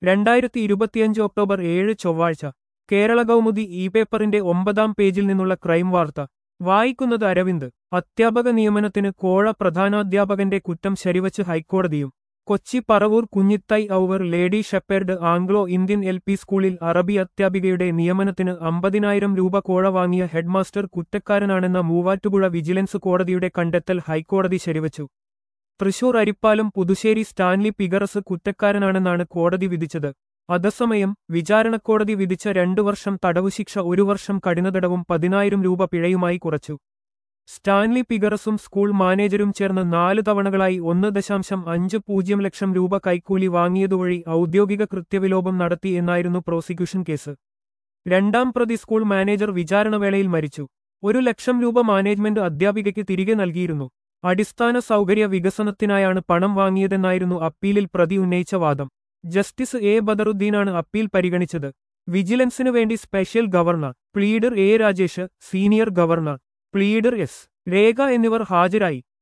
രണ്ടായിരത്തി ഇരുപത്തിയഞ്ച് ഒക്ടോബർ ഏഴ് ചൊവ്വാഴ്ച കേരള കൗമുദി ഇ പേപ്പറിന്റെ ഒമ്പതാം പേജിൽ നിന്നുള്ള ക്രൈം വാർത്ത വായിക്കുന്നത് അരവിന്ദ് അധ്യാപക നിയമനത്തിന് കോഴ പ്രധാനാധ്യാപകന്റെ കുറ്റം ശരിവച്ച് ഹൈക്കോടതിയും Kochi Paravur Kunjithai Our Lady Shepherd Anglo Indian L P സ്കൂളിൽ അറബി അധ്യാപികയുടെ നിയമനത്തിന് അമ്പതിനായിരം രൂപ കോഴ വാങ്ങിയ ഹെഡ്മാസ്റ്റർ കുറ്റക്കാരനാണെന്ന മൂവാറ്റുപുഴ വിജിലൻസ് കോടതിയുടെ കണ്ടെത്തൽ ഹൈക്കോടതി ശരിവച്ചു തൃശൂർ അരിപ്പാലം പുതുശ്ശേരി സ്റ്റാൻലി പിഗറസ് കുറ്റക്കാരനാണെന്നാണ് കോടതി വിധിച്ചത് അതേസമയം വിചാരണക്കോടതി വിധിച്ച രണ്ടു വർഷം തടവുശിക്ഷ ഒരു വർഷം കഠിനതടവും പതിനായിരം രൂപ പിഴയുമായി കുറച്ചു സ്റ്റാൻലി പിഗറസും സ്കൂൾ മാനേജരും ചേർന്ന് നാല് തവണകളായി ഒന്ന് ദശാംശം അഞ്ച് പൂജ്യം ലക്ഷം രൂപ കൈക്കൂലി വാങ്ങിയതുവഴി ഔദ്യോഗിക കൃത്യവിലോപം നടത്തി എന്നായിരുന്നു പ്രോസിക്യൂഷൻ കേസ് രണ്ടാം പ്രതി സ്കൂൾ മാനേജർ വിചാരണവേളയിൽ മരിച്ചു ഒരു ലക്ഷം രൂപ മാനേജ്മെന്റ് അധ്യാപികയ്ക്ക് തിരികെ നൽകിയിരുന്നു അടിസ്ഥാന സൗകര്യ വികസനത്തിനായാണ് പണം വാങ്ങിയതെന്നായിരുന്നു അപ്പീലിൽ പ്രതി ഉന്നയിച്ച വാദം ജസ്റ്റിസ് എ ബദറുദ്ദീനാണ് അപ്പീൽ പരിഗണിച്ചത് വിജിലൻസിനു വേണ്ടി special governor pleader A Rajesh senior governor pleader S Rekha എന്നിവർ ഹാജരായി